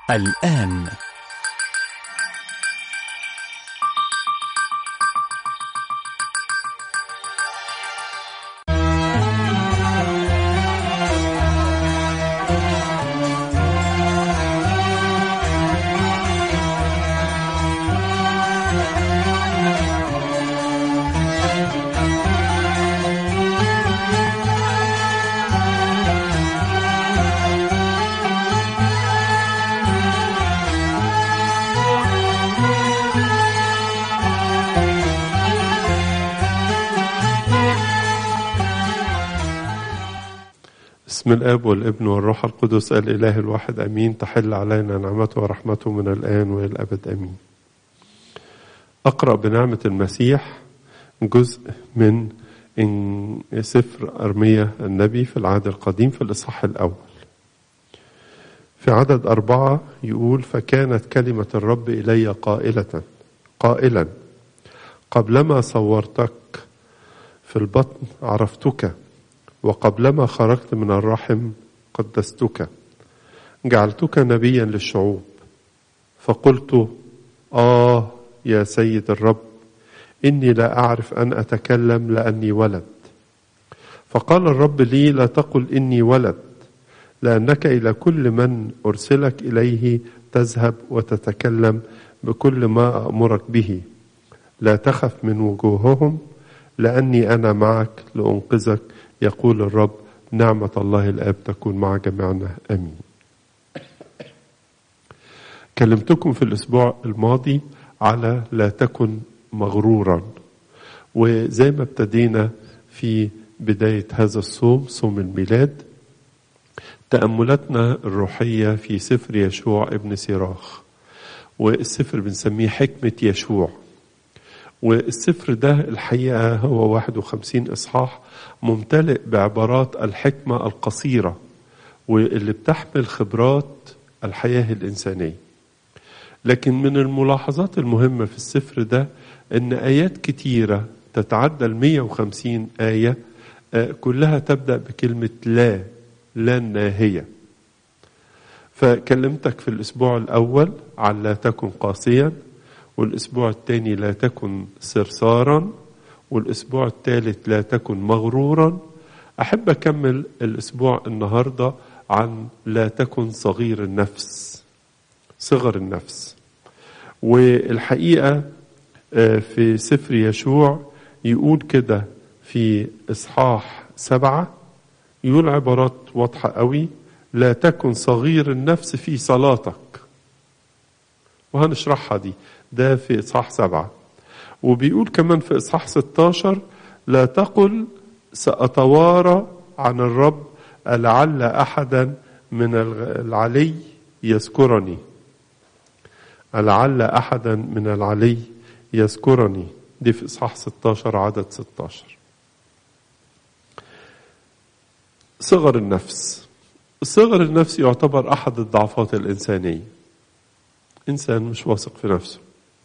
الآن بسم الاب والابن والروح القدس الاله الواحد امين تحل علينا نعمته ورحمته من الان والى الابد امين. اقرا بنعمه المسيح جزء من إن سفر ارميا النبي في العهد القديم في الاصحاح الاول. في عدد اربعه يقول فكانت كلمه الرب الي قائله قائلا قبلما صورتك في البطن عرفتك وقبلما خرجت من الرحم قدستك جعلتك نبيا للشعوب فقلت اه يا سيد الرب اني لا اعرف ان اتكلم لاني ولد فقال الرب لي لا تقل اني ولد لانك الى كل من ارسلك اليه تذهب وتتكلم بكل ما امرك به لا تخف من وجوههم لاني انا معك لانقذك يقول الرب نعمة الله الآب تكون مع جميعنا آمين كلمتكم في الأسبوع الماضي على لا تكن مغرورا وزي ما ابتدينا في بداية هذا الصوم صوم الميلاد تأملاتنا الروحية في سفر يشوع ابن سيراخ والسفر بنسميه حكمة يشوع والسفر ده الحقيقة هو 51 إصحاح ممتلئ بعبارات الحكمة القصيرة واللي بتحمل خبرات الحياة الإنسانية لكن من الملاحظات المهمة في السفر ده أن آيات كتيرة تتعدى ال 150 آية كلها تبدأ بكلمة لا لا الناهية فكلمتك في الأسبوع الأول على لا تكن قاسيا والأسبوع الثاني لا تكن صرصارا والأسبوع الثالث لا تكن مغرورا أحب أكمل الأسبوع النهاردة عن لا تكن صغير النفس صغر النفس والحقيقة في سفر يشوع يقول كده في إصحاح سبعة يقول عبارات واضحة قوي لا تكن صغير النفس في صلاتك وهنشرحها دي ده في إصحاح سبعة وبيقول كمان في إصحاح 16 لا تقل سأتوارى عن الرب لعل أحدا من العلي يذكرني لعل أحدا من العلي يذكرني دي في إصحاح 16 عدد 16 صغر النفس صغر النفس يعتبر أحد الضعفات الإنسانية إنسان مش واثق في نفسه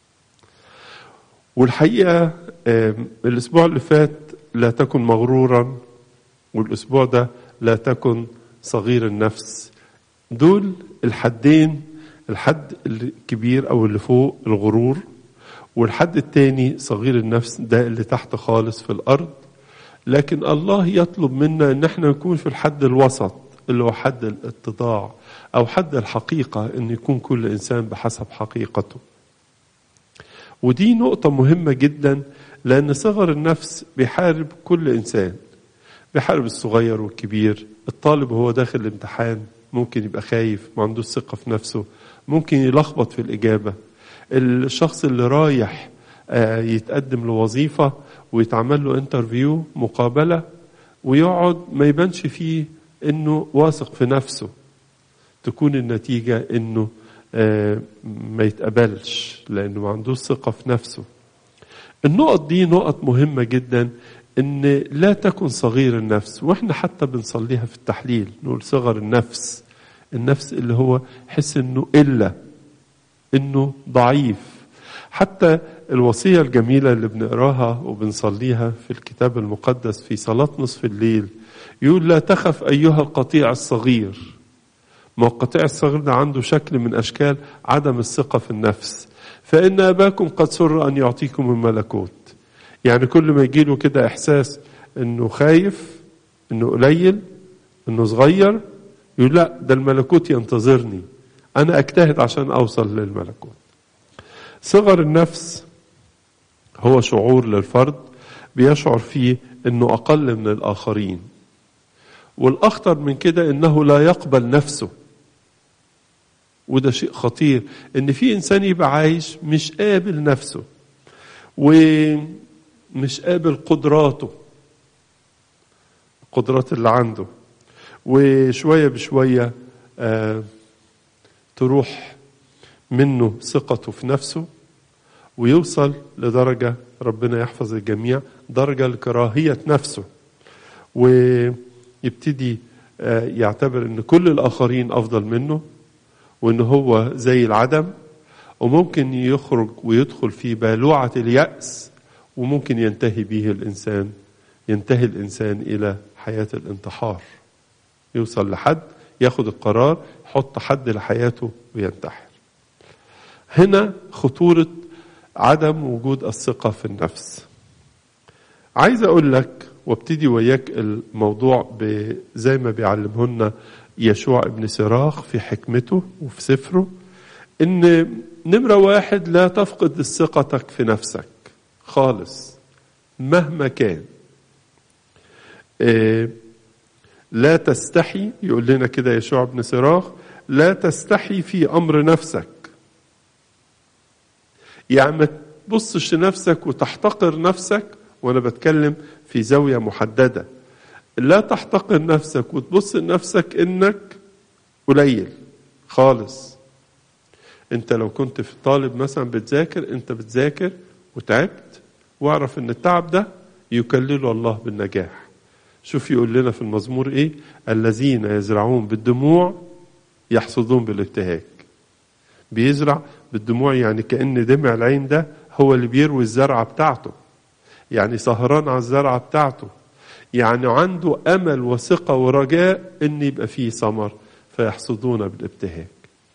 والحقيقة الأسبوع اللي فات لا تكن مغرورا والأسبوع ده لا تكن صغير النفس دول الحدين الحد الكبير أو اللي فوق الغرور والحد التاني صغير النفس ده اللي تحت خالص في الأرض لكن الله يطلب منا ان احنا نكون في الحد الوسط اللي هو حد الاتضاع او حد الحقيقة ان يكون كل انسان بحسب حقيقته ودي نقطة مهمة جدا لأن صغر النفس بيحارب كل إنسان بيحارب الصغير والكبير الطالب وهو داخل الامتحان ممكن يبقى خايف ما عندوش ثقة في نفسه ممكن يلخبط في الإجابة الشخص اللي رايح يتقدم لوظيفة ويتعمل له انترفيو مقابلة ويقعد ما يبانش فيه انه واثق في نفسه تكون النتيجة انه ما يتقبلش لانه ما عندوش ثقه في نفسه النقط دي نقط مهمه جدا ان لا تكن صغير النفس واحنا حتى بنصليها في التحليل نقول صغر النفس النفس اللي هو حس انه الا انه ضعيف حتى الوصيه الجميله اللي بنقراها وبنصليها في الكتاب المقدس في صلاه نصف الليل يقول لا تخف ايها القطيع الصغير ما قطيع الصغير ده عنده شكل من أشكال عدم الثقة في النفس فإن أباكم قد سر أن يعطيكم الملكوت يعني كل ما يجيله كده إحساس إنه خايف إنه قليل إنه صغير يقول لا ده الملكوت ينتظرني أنا أجتهد عشان أوصل للملكوت صغر النفس هو شعور للفرد بيشعر فيه انه اقل من الاخرين والاخطر من كده انه لا يقبل نفسه وده شيء خطير ان في انسان يبقى عايش مش قابل نفسه ومش قابل قدراته القدرات اللي عنده وشويه بشويه آه تروح منه ثقته في نفسه ويوصل لدرجة ربنا يحفظ الجميع درجة لكراهية نفسه ويبتدي يعتبر ان كل الاخرين افضل منه وان هو زي العدم وممكن يخرج ويدخل في بالوعة اليأس وممكن ينتهي به الانسان ينتهي الانسان الى حياة الانتحار يوصل لحد ياخد القرار يحط حد لحياته وينتحر هنا خطورة عدم وجود الثقة في النفس عايز أقول لك وابتدي وياك الموضوع زي ما بيعلمه لنا يشوع ابن سراخ في حكمته وفي سفره ان نمرة واحد لا تفقد ثقتك في نفسك خالص مهما كان إيه لا تستحي يقول لنا كده يشوع ابن سراخ لا تستحي في امر نفسك يعني ما تبصش لنفسك وتحتقر نفسك وانا بتكلم في زاويه محدده لا تحتقر نفسك وتبص لنفسك انك قليل خالص انت لو كنت في طالب مثلا بتذاكر انت بتذاكر وتعبت واعرف ان التعب ده يكلله الله بالنجاح شوف يقول لنا في المزمور ايه الذين يزرعون بالدموع يحصدون بالابتهاج بيزرع بالدموع يعني كأن دمع العين ده هو اللي بيروي الزرعة بتاعته يعني سهران على الزرعة بتاعته يعني عنده أمل وثقة ورجاء أن يبقى فيه ثمر فيحصدون بالابتهاج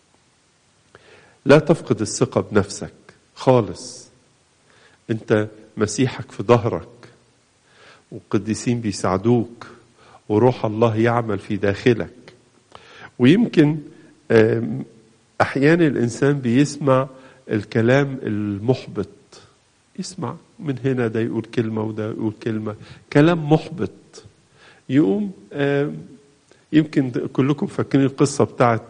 لا تفقد الثقة بنفسك خالص انت مسيحك في ظهرك والقديسين بيساعدوك وروح الله يعمل في داخلك ويمكن احيانا الانسان بيسمع الكلام المحبط يسمع من هنا ده يقول كلمه وده يقول كلمه كلام محبط يقوم يمكن كلكم فاكرين القصه بتاعت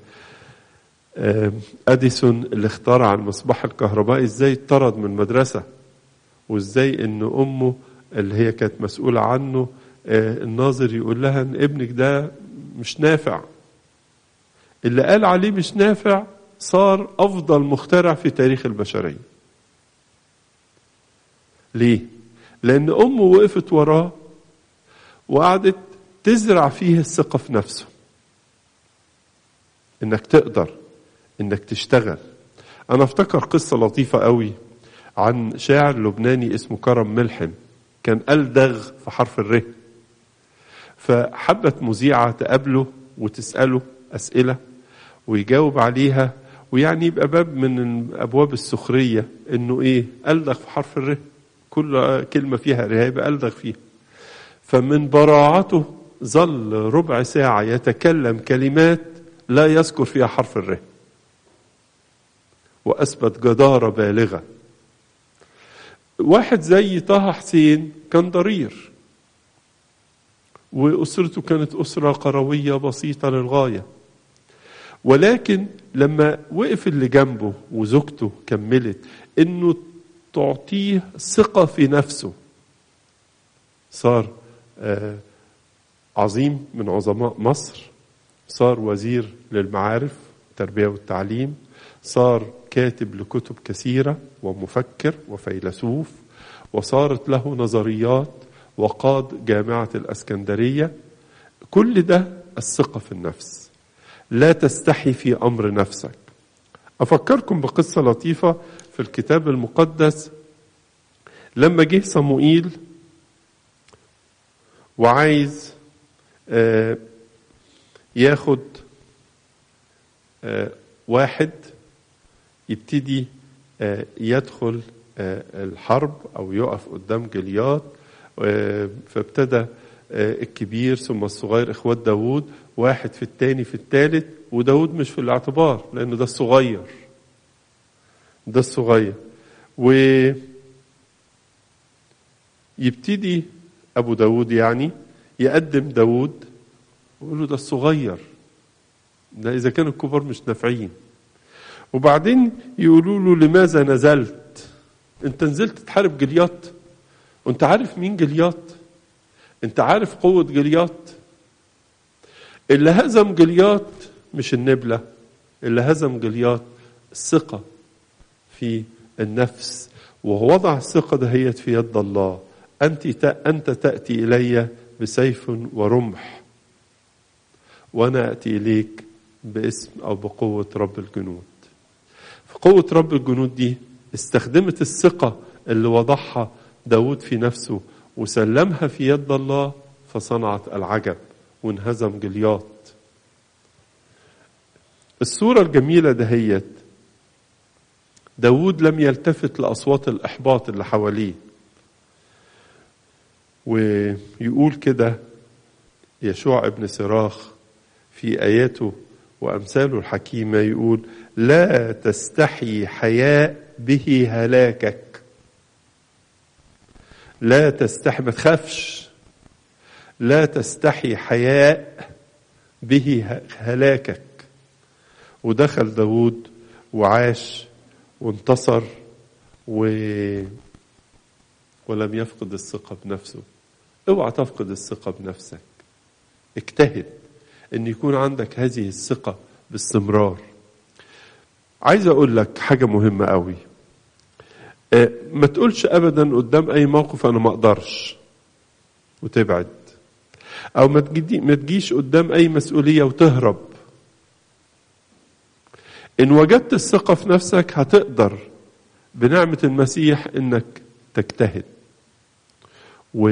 اديسون اللي اخترع المصباح الكهربائي ازاي اتطرد من المدرسه وازاي ان امه اللي هي كانت مسؤوله عنه الناظر يقول لها ان ابنك ده مش نافع اللي قال عليه مش نافع صار افضل مخترع في تاريخ البشريه ليه لان امه وقفت وراه وقعدت تزرع فيه الثقه في نفسه انك تقدر انك تشتغل انا افتكر قصه لطيفه قوي عن شاعر لبناني اسمه كرم ملحم كان ألدغ في حرف الر فحبت مذيعة تقابله وتسأله أسئلة ويجاوب عليها ويعني يبقى باب من أبواب السخرية إنه إيه ألدغ في حرف الر كل كلمة فيها ر هيبقى ألدغ فيها فمن براعته ظل ربع ساعة يتكلم كلمات لا يذكر فيها حرف الر وأثبت جدارة بالغة واحد زي طه حسين كان ضرير وأسرته كانت أسرة قروية بسيطة للغاية ولكن لما وقف اللي جنبه وزوجته كملت انه تعطيه ثقة في نفسه صار آه عظيم من عظماء مصر صار وزير للمعارف التربية والتعليم صار كاتب لكتب كثيرة ومفكر وفيلسوف وصارت له نظريات وقاد جامعة الأسكندرية كل ده الثقة في النفس لا تستحي في أمر نفسك أفكركم بقصة لطيفة في الكتاب المقدس لما جه صموئيل وعايز ياخد آه، واحد يبتدي آه، يدخل آه، الحرب او يقف قدام جليات آه، فابتدى آه، الكبير ثم الصغير اخوات داوود واحد في التاني في التالت وداود مش في الاعتبار لأنه ده الصغير ده الصغير و يبتدي أبو داود يعني يقدم داود ويقول له ده الصغير ده إذا كانوا الكبار مش نافعين وبعدين يقولوا له لماذا نزلت انت نزلت تحارب جليات وانت عارف مين جليات انت عارف قوة جليات اللي هزم جليات مش النبلة اللي هزم جليات الثقة في النفس ووضع الثقة دهيت في يد الله أنت أنت تأتي إلي بسيف ورمح وأنا أتي إليك باسم أو بقوة رب الجنود فقوة رب الجنود دي استخدمت الثقة اللي وضعها داود في نفسه وسلمها في يد الله فصنعت العجب وانهزم جلياط الصورة الجميلة دهيت داود لم يلتفت لأصوات الإحباط اللي حواليه ويقول كده يشوع ابن سراخ في آياته وأمثاله الحكيمة يقول لا تستحي حياء به هلاكك لا تستحي ما تخافش لا تستحي حياء به هلاكك ودخل داود وعاش وانتصر و... ولم يفقد الثقة بنفسه اوعى تفقد الثقة بنفسك اجتهد ان يكون عندك هذه الثقة باستمرار عايز اقول لك حاجة مهمة قوي اه ما تقولش ابدا قدام اي موقف انا ما اقدرش وتبعد او ما ما تجيش قدام اي مسؤولية وتهرب ان وجدت الثقة في نفسك هتقدر بنعمة المسيح انك تجتهد و...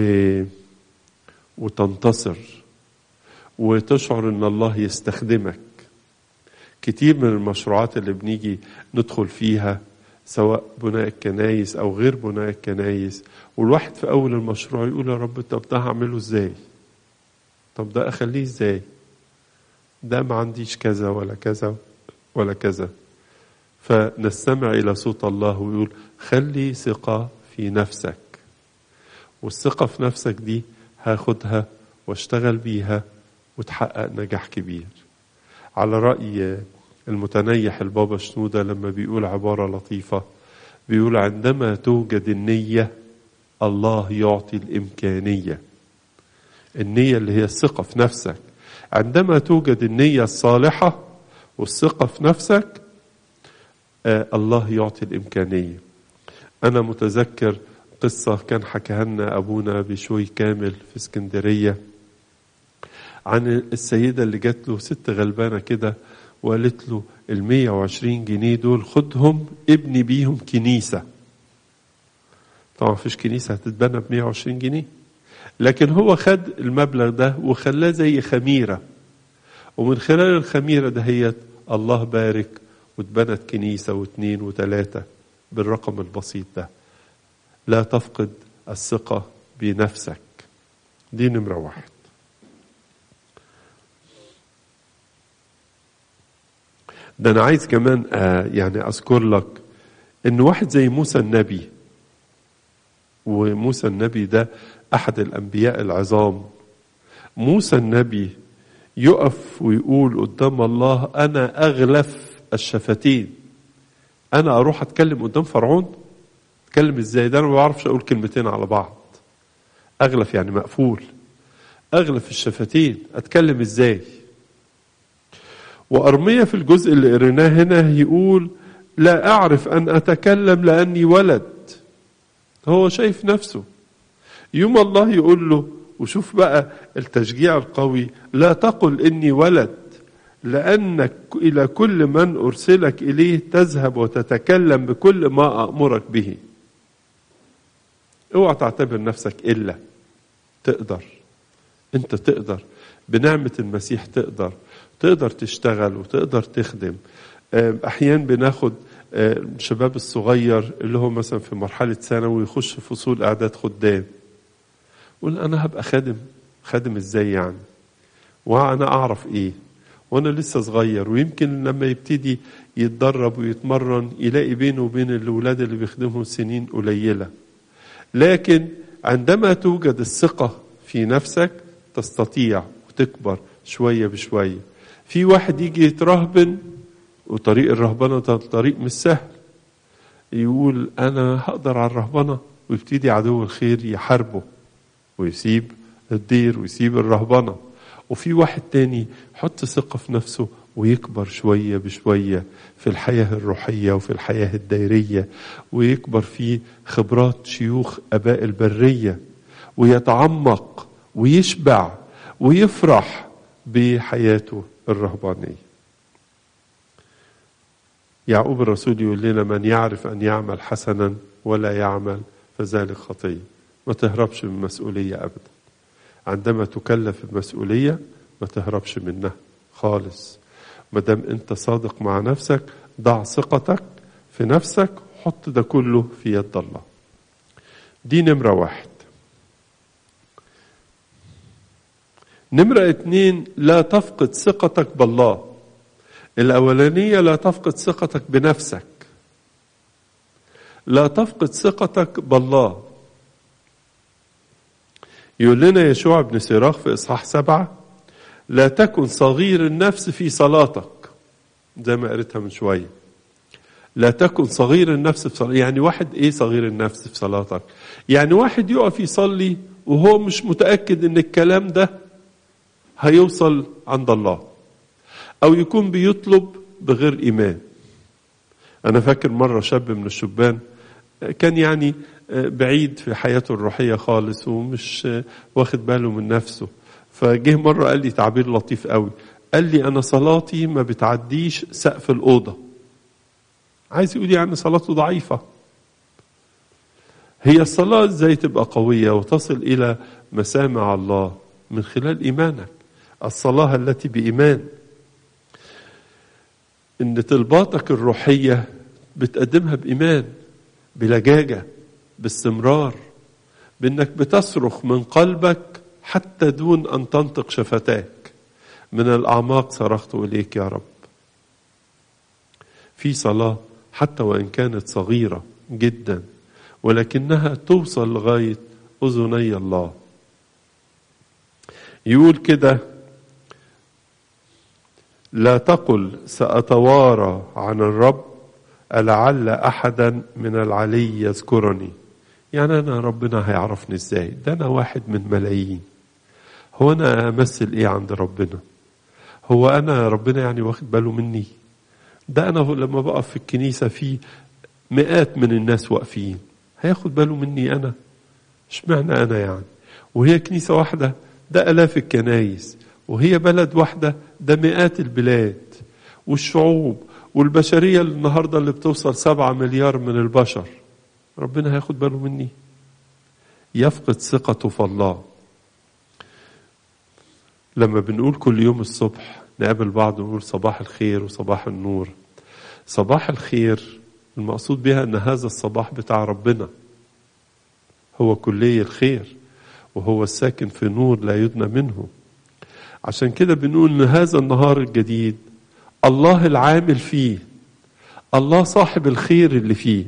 وتنتصر وتشعر ان الله يستخدمك كتير من المشروعات اللي بنيجي ندخل فيها سواء بناء الكنايس او غير بناء الكنايس والواحد في اول المشروع يقول يا رب طب ده هعمله ازاي طب ده اخليه ازاي ده ما عنديش كذا ولا كذا ولا كذا فنستمع الى صوت الله ويقول خلي ثقه في نفسك والثقه في نفسك دي هاخدها واشتغل بيها وتحقق نجاح كبير على رأي المتنيح البابا شنودة لما بيقول عبارة لطيفة بيقول عندما توجد النية الله يعطي الإمكانية النية اللي هي الثقة في نفسك عندما توجد النية الصالحة والثقة في نفسك آه الله يعطي الإمكانية أنا متذكر قصة كان حكاها لنا أبونا بشوي كامل في اسكندرية عن السيدة اللي جات له ست غلبانة كده وقالت له ال 120 جنيه دول خدهم ابني بيهم كنيسة طبعا مفيش كنيسة هتتبنى ب 120 جنيه لكن هو خد المبلغ ده وخلاه زي خميرة ومن خلال الخميرة دهيت الله بارك واتبنت كنيسة واثنين وثلاثة بالرقم البسيط ده لا تفقد الثقة بنفسك دي نمرة واحد ده أنا عايز كمان آه يعني أذكر لك إن واحد زي موسى النبي وموسى النبي ده أحد الأنبياء العظام موسى النبي يقف ويقول قدام الله أنا أغلف الشفتين أنا أروح أتكلم قدام فرعون اتكلم ازاي ده انا ما بعرفش اقول كلمتين على بعض اغلف يعني مقفول اغلف الشفتين اتكلم ازاي وارميه في الجزء اللي قريناه هنا يقول لا اعرف ان اتكلم لاني ولد هو شايف نفسه يوم الله يقول له وشوف بقى التشجيع القوي لا تقل اني ولد لانك الى كل من ارسلك اليه تذهب وتتكلم بكل ما امرك به اوعى تعتبر نفسك الا تقدر انت تقدر بنعمة المسيح تقدر تقدر تشتغل وتقدر تخدم أحيانا بناخد الشباب الصغير اللي هو مثلا في مرحلة ثانوي يخش فصول إعداد خدام يقول أنا هبقى خادم خادم إزاي يعني وأنا أعرف إيه وأنا لسه صغير ويمكن لما يبتدي يتدرب ويتمرن يلاقي بينه وبين الأولاد اللي بيخدمهم سنين قليلة لكن عندما توجد الثقة في نفسك تستطيع وتكبر شوية بشوية في واحد يجي يترهبن وطريق الرهبنة ده طريق مش سهل يقول أنا هقدر على الرهبنة ويبتدي عدو الخير يحاربه ويسيب الدير ويسيب الرهبنة وفي واحد تاني يحط ثقة في نفسه ويكبر شوية بشوية في الحياة الروحية وفي الحياة الدائرية ويكبر في خبرات شيوخ أباء البرية ويتعمق ويشبع ويفرح بحياته الرهبانية يعقوب الرسول يقول لنا من يعرف أن يعمل حسنا ولا يعمل فذلك خطية ما تهربش من مسؤولية أبدا عندما تكلف بمسؤولية ما تهربش منها خالص ما دام انت صادق مع نفسك ضع ثقتك في نفسك حط ده كله في يد الله دي نمرة واحد نمرة اتنين لا تفقد ثقتك بالله الأولانية لا تفقد ثقتك بنفسك لا تفقد ثقتك بالله يقول لنا يشوع بن سراخ في إصحاح سبعة لا تكن صغير النفس في صلاتك زي ما قريتها من شوية لا تكن صغير النفس في صلاتك يعني واحد ايه صغير النفس في صلاتك يعني واحد يقف يصلي وهو مش متأكد ان الكلام ده هيوصل عند الله او يكون بيطلب بغير ايمان انا فاكر مرة شاب من الشبان كان يعني بعيد في حياته الروحية خالص ومش واخد باله من نفسه فجه مرة قال لي تعبير لطيف قوي قال لي أنا صلاتي ما بتعديش سقف الأوضة عايز يقول يعني صلاته ضعيفة هي الصلاة ازاي تبقى قوية وتصل إلى مسامع الله من خلال إيمانك الصلاة التي بإيمان إن طلباتك الروحية بتقدمها بإيمان بلجاجة باستمرار بإنك بتصرخ من قلبك حتى دون أن تنطق شفتاك من الأعماق صرخت إليك يا رب في صلاة حتى وإن كانت صغيرة جدا ولكنها توصل لغاية أذني الله يقول كده لا تقل سأتوارى عن الرب ألعل أحدا من العلي يذكرني يعني أنا ربنا هيعرفني إزاي ده أنا واحد من ملايين هو أنا أمثل إيه عند ربنا هو أنا ربنا يعني واخد باله مني ده أنا لما بقف في الكنيسة في مئات من الناس واقفين هياخد باله مني أنا اشمعنى أنا يعني وهي كنيسة واحدة ده ألاف الكنايس وهي بلد واحدة ده مئات البلاد والشعوب والبشرية النهاردة اللي بتوصل سبعة مليار من البشر ربنا هياخد باله مني يفقد ثقته في الله لما بنقول كل يوم الصبح نقابل بعض ونقول صباح الخير وصباح النور صباح الخير المقصود بها ان هذا الصباح بتاع ربنا هو كلية الخير وهو الساكن في نور لا يدنى منه عشان كده بنقول ان هذا النهار الجديد الله العامل فيه الله صاحب الخير اللي فيه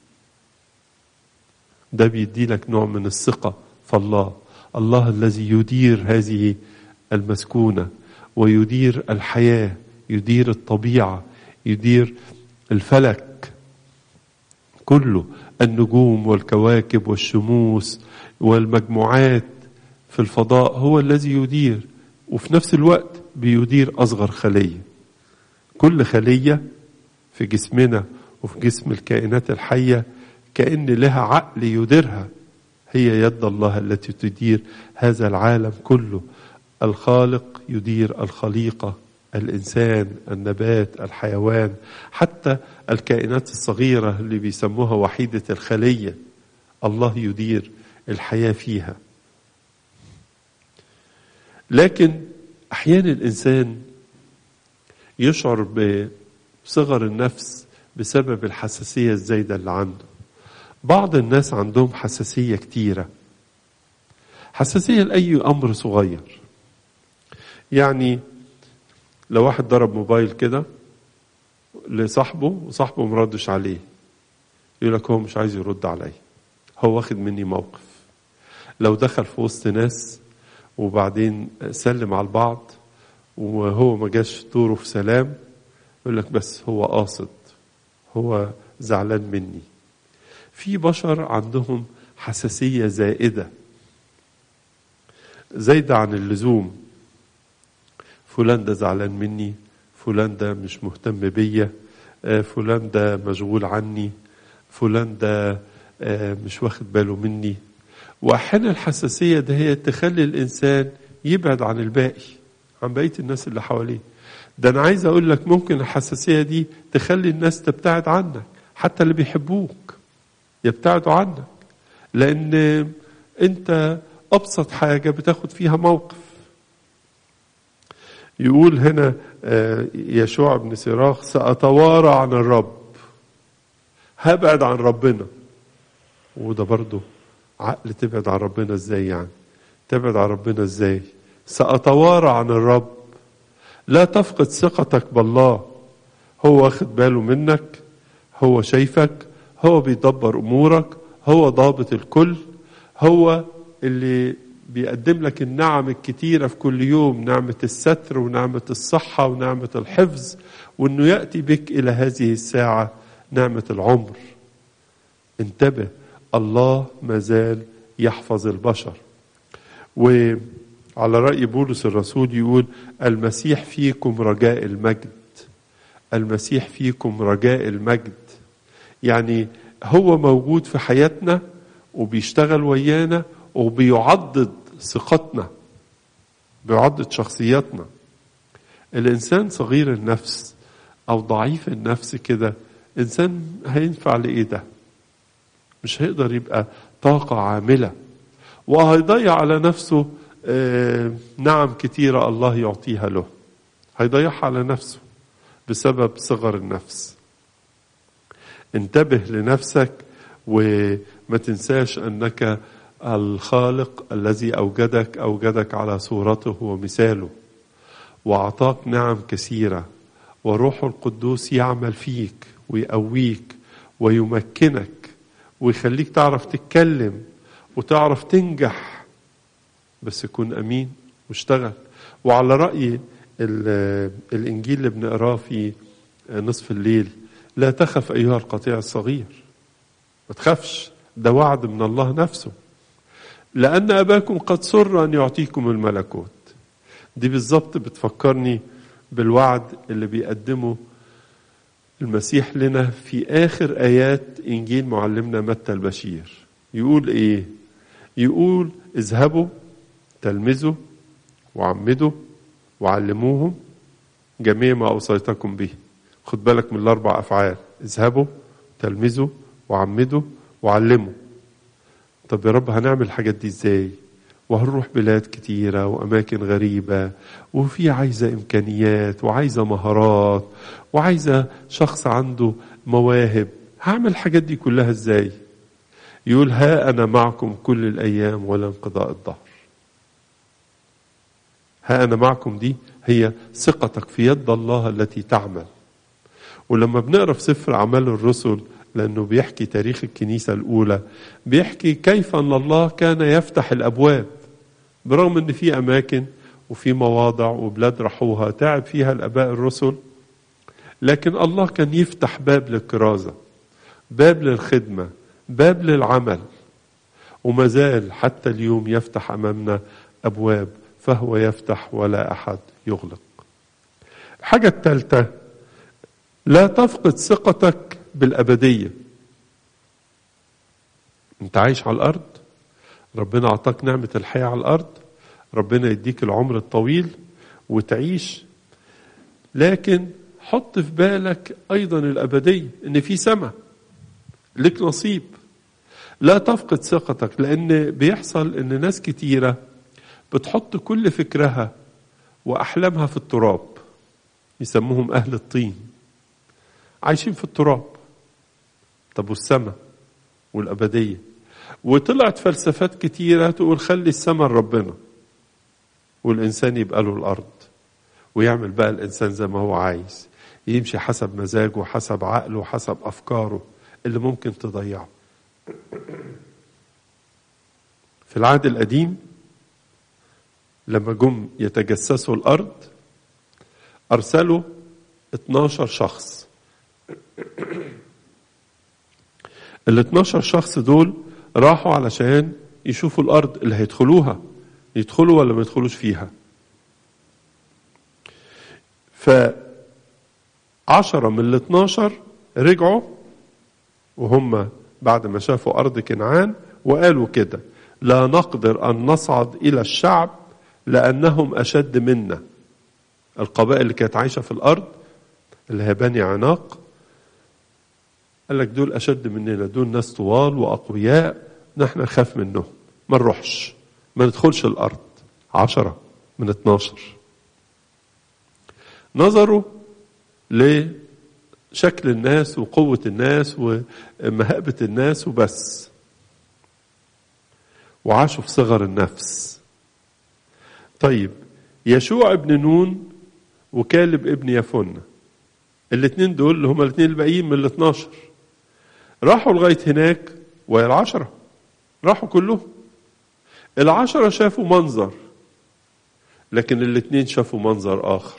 ده بيدي لك نوع من الثقة في الله الله الذي يدير هذه المسكونة ويدير الحياة يدير الطبيعة يدير الفلك كله النجوم والكواكب والشموس والمجموعات في الفضاء هو الذي يدير وفي نفس الوقت بيدير أصغر خلية كل خلية في جسمنا وفي جسم الكائنات الحية كأن لها عقل يديرها هي يد الله التي تدير هذا العالم كله الخالق يدير الخليقة الإنسان النبات الحيوان حتى الكائنات الصغيرة اللي بيسموها وحيدة الخلية الله يدير الحياة فيها لكن أحيانا الإنسان يشعر بصغر النفس بسبب الحساسية الزايدة اللي عنده بعض الناس عندهم حساسية كتيرة حساسية لأي أمر صغير يعني لو واحد ضرب موبايل كده لصاحبه وصاحبه مردش عليه يقول لك هو مش عايز يرد عليا هو واخد مني موقف لو دخل في وسط ناس وبعدين سلم على البعض وهو ما جاش دوره في سلام يقول لك بس هو قاصد هو زعلان مني في بشر عندهم حساسية زائدة زايدة عن اللزوم فلان ده زعلان مني فلان ده مش مهتم بيا فلان ده مشغول عني فلان ده مش واخد باله مني واحيانا الحساسيه ده هي تخلي الانسان يبعد عن الباقي عن بقيه الناس اللي حواليه ده انا عايز اقول لك ممكن الحساسيه دي تخلي الناس تبتعد عنك حتى اللي بيحبوك يبتعدوا عنك لان انت ابسط حاجه بتاخد فيها موقف يقول هنا يشوع بن سراخ سأتوارى عن الرب هبعد عن ربنا وده برضه عقل تبعد عن ربنا ازاي يعني تبعد عن ربنا ازاي سأتوارى عن الرب لا تفقد ثقتك بالله هو واخد باله منك هو شايفك هو بيدبر امورك هو ضابط الكل هو اللي بيقدم لك النعم الكتيرة في كل يوم نعمة الستر ونعمة الصحة ونعمة الحفظ وانه يأتي بك الى هذه الساعة نعمة العمر انتبه الله ما زال يحفظ البشر وعلى رأي بولس الرسول يقول المسيح فيكم رجاء المجد المسيح فيكم رجاء المجد يعني هو موجود في حياتنا وبيشتغل ويانا وبيعضد ثقتنا بيعضد شخصياتنا الإنسان صغير النفس أو ضعيف النفس كده إنسان هينفع لإيه ده مش هيقدر يبقى طاقة عاملة وهيضيع على نفسه نعم كتيرة الله يعطيها له هيضيعها على نفسه بسبب صغر النفس انتبه لنفسك وما تنساش أنك الخالق الذي أوجدك أوجدك على صورته ومثاله وأعطاك نعم كثيرة وروح القدوس يعمل فيك ويقويك ويمكنك ويخليك تعرف تتكلم وتعرف تنجح بس يكون أمين واشتغل وعلى رأي الإنجيل اللي بنقراه في نصف الليل لا تخف أيها القطيع الصغير ما تخافش ده وعد من الله نفسه لأن أباكم قد سر أن يعطيكم الملكوت دي بالظبط بتفكرني بالوعد اللي بيقدمه المسيح لنا في آخر آيات إنجيل معلمنا متى البشير يقول إيه يقول اذهبوا تلمذوا وعمدوا وعلموهم جميع ما أوصيتكم به خد بالك من الأربع أفعال اذهبوا تلمذوا وعمدوا وعلموا طب يا رب هنعمل الحاجات دي ازاي وهنروح بلاد كتيرة وأماكن غريبة وفي عايزة إمكانيات وعايزة مهارات وعايزة شخص عنده مواهب هعمل الحاجات دي كلها ازاي يقول ها أنا معكم كل الأيام ولا انقضاء الظهر ها أنا معكم دي هي ثقتك في يد الله التي تعمل ولما بنقرا في سفر أعمال الرسل لأنه بيحكي تاريخ الكنيسة الأولى بيحكي كيف أن الله كان يفتح الأبواب برغم أن في أماكن وفي مواضع وبلاد راحوها تعب فيها الآباء الرسل لكن الله كان يفتح باب للكرازة باب للخدمة باب للعمل وما زال حتى اليوم يفتح أمامنا أبواب فهو يفتح ولا أحد يغلق الحاجة الثالثة لا تفقد ثقتك بالأبدية أنت عايش على الأرض ربنا أعطاك نعمة الحياة على الأرض ربنا يديك العمر الطويل وتعيش لكن حط في بالك أيضا الأبدية إن في سماء لك نصيب لا تفقد ثقتك لأن بيحصل إن ناس كتيرة بتحط كل فكرها وأحلامها في التراب يسموهم أهل الطين عايشين في التراب طب والسماء والأبدية وطلعت فلسفات كتيرة تقول خلي السماء لربنا والإنسان يبقى له الأرض ويعمل بقى الإنسان زي ما هو عايز يمشي حسب مزاجه وحسب عقله وحسب أفكاره اللي ممكن تضيعه في العهد القديم لما جم يتجسسوا الأرض أرسلوا 12 شخص ال 12 شخص دول راحوا علشان يشوفوا الأرض اللي هيدخلوها يدخلوا ولا ما يدخلوش فيها فعشرة من ال 12 رجعوا وهم بعد ما شافوا أرض كنعان وقالوا كده لا نقدر أن نصعد إلى الشعب لأنهم أشد منا القبائل اللي كانت عايشة في الأرض اللي هي بني عناق قال لك دول أشد مننا دول ناس طوال وأقوياء نحن نخاف منهم ما نروحش ما ندخلش الأرض عشرة من اتناشر نظروا لشكل الناس وقوة الناس ومهابة الناس وبس وعاشوا في صغر النفس طيب يشوع ابن نون وكالب ابن يفنة الاثنين دول اللي هما الاثنين الباقيين من ال 12 راحوا لغاية هناك وهي العشرة راحوا كلهم العشرة شافوا منظر لكن الاثنين شافوا منظر آخر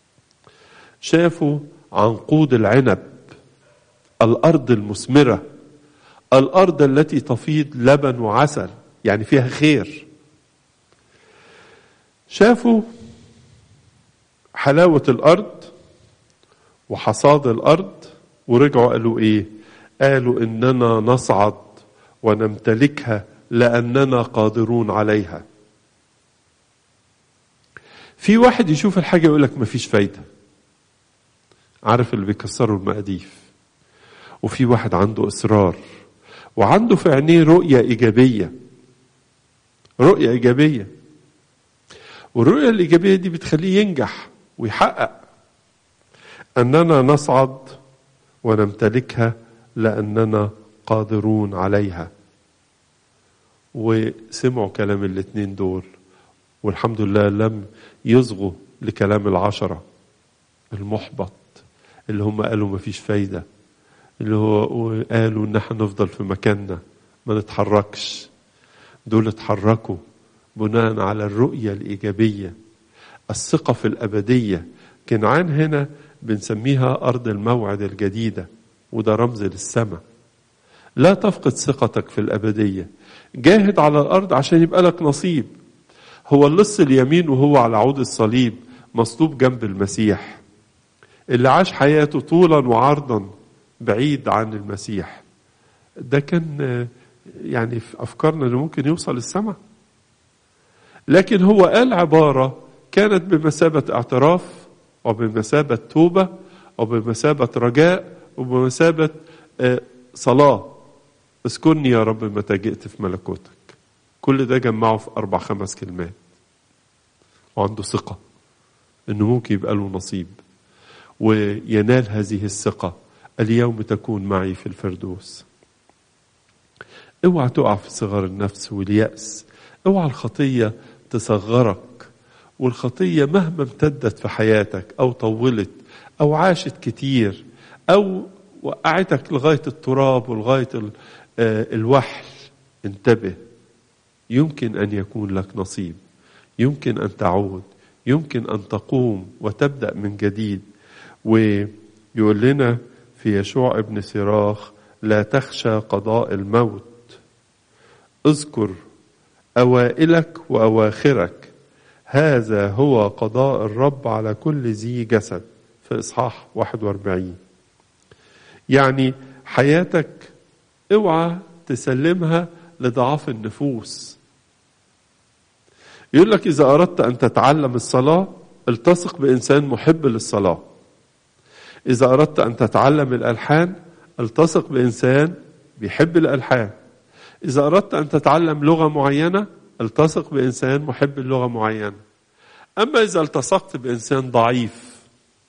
شافوا عنقود العنب الأرض المثمرة الأرض التي تفيض لبن وعسل يعني فيها خير شافوا حلاوة الأرض وحصاد الأرض ورجعوا قالوا إيه قالوا إننا نصعد ونمتلكها لأننا قادرون عليها في واحد يشوف الحاجة يقول لك مفيش فايدة عارف اللي بيكسروا المقاديف وفي واحد عنده إصرار وعنده في عينيه رؤية إيجابية رؤية إيجابية والرؤية الإيجابية دي بتخليه ينجح ويحقق أننا نصعد ونمتلكها لأننا قادرون عليها وسمعوا كلام الاتنين دول والحمد لله لم يصغوا لكلام العشرة المحبط اللي هم قالوا مفيش فايدة اللي هو قالوا ان احنا نفضل في مكاننا ما نتحركش دول اتحركوا بناء على الرؤية الإيجابية الثقة في الأبدية كنعان هنا بنسميها أرض الموعد الجديدة وده رمز للسماء لا تفقد ثقتك في الأبدية جاهد على الأرض عشان يبقى لك نصيب هو اللص اليمين وهو على عود الصليب مصلوب جنب المسيح اللي عاش حياته طولا وعرضا بعيد عن المسيح ده كان يعني في أفكارنا اللي ممكن يوصل السماء لكن هو قال عبارة كانت بمثابة اعتراف وبمثابة توبة وبمثابة رجاء وبمثابة صلاة اسكنني يا رب متى جئت في ملكوتك كل ده جمعه في أربع خمس كلمات وعنده ثقة إنه ممكن يبقى له نصيب وينال هذه الثقة اليوم تكون معي في الفردوس اوعى تقع في صغر النفس واليأس اوعى الخطية تصغرك والخطية مهما امتدت في حياتك أو طولت أو عاشت كتير أو وقعتك لغاية التراب ولغاية الوحل انتبه يمكن أن يكون لك نصيب يمكن أن تعود يمكن أن تقوم وتبدأ من جديد ويقول لنا في يشوع ابن سراخ لا تخشى قضاء الموت اذكر أوائلك وأواخرك هذا هو قضاء الرب على كل ذي جسد في إصحاح 41 يعني حياتك اوعى تسلمها لضعاف النفوس يقول لك إذا أردت أن تتعلم الصلاة التصق بإنسان محب للصلاة إذا أردت أن تتعلم الألحان التصق بإنسان بيحب الألحان إذا أردت أن تتعلم لغة معينة التصق بإنسان محب اللغة معينة أما إذا التصقت بإنسان ضعيف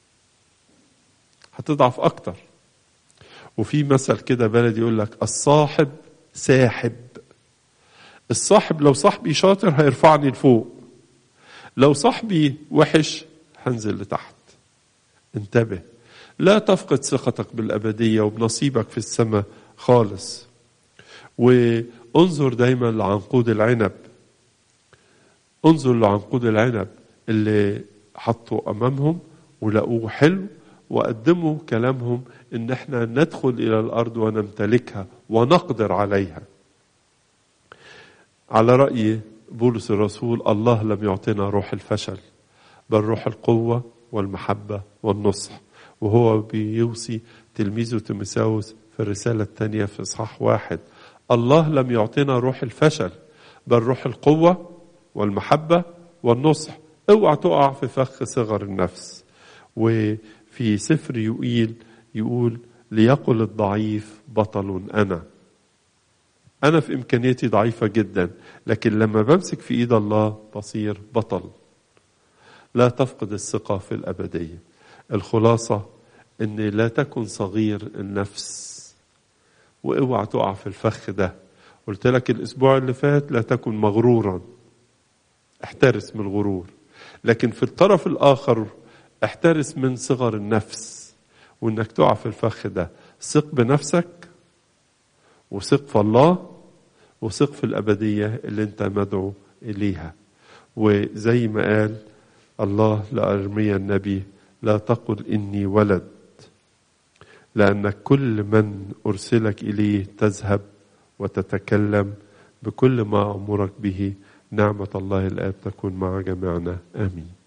هتضعف أكتر وفي مثل كده بلدي يقول لك الصاحب ساحب الصاحب لو صاحبي شاطر هيرفعني لفوق لو صاحبي وحش هنزل لتحت انتبه لا تفقد ثقتك بالأبدية وبنصيبك في السماء خالص وانظر دايما لعنقود العنب انظر لعنقود العنب اللي حطوا أمامهم ولقوه حلو وقدموا كلامهم ان احنا ندخل الى الارض ونمتلكها ونقدر عليها على راي بولس الرسول الله لم يعطينا روح الفشل بل روح القوه والمحبه والنصح وهو بيوصي تلميذه تيموثاوس في الرساله الثانيه في اصحاح واحد الله لم يعطينا روح الفشل بل روح القوه والمحبه والنصح اوعى تقع في فخ صغر النفس وفي سفر يقيل يقول ليقل الضعيف بطل انا انا في امكانيتي ضعيفه جدا لكن لما بمسك في ايد الله بصير بطل لا تفقد الثقه في الابديه الخلاصه ان لا تكن صغير النفس واوعى تقع في الفخ ده قلت لك الاسبوع اللي فات لا تكن مغرورا احترس من الغرور لكن في الطرف الاخر احترس من صغر النفس وانك تقع في الفخ ده ثق بنفسك وثق في الله وثق في الأبدية اللي أنت مدعو إليها وزي ما قال الله لأرميا النبي لا تقل إني ولد لأنك كل من أرسلك إليه تذهب وتتكلم بكل ما أمرك به نعمة الله الآب تكون مع جميعنا آمين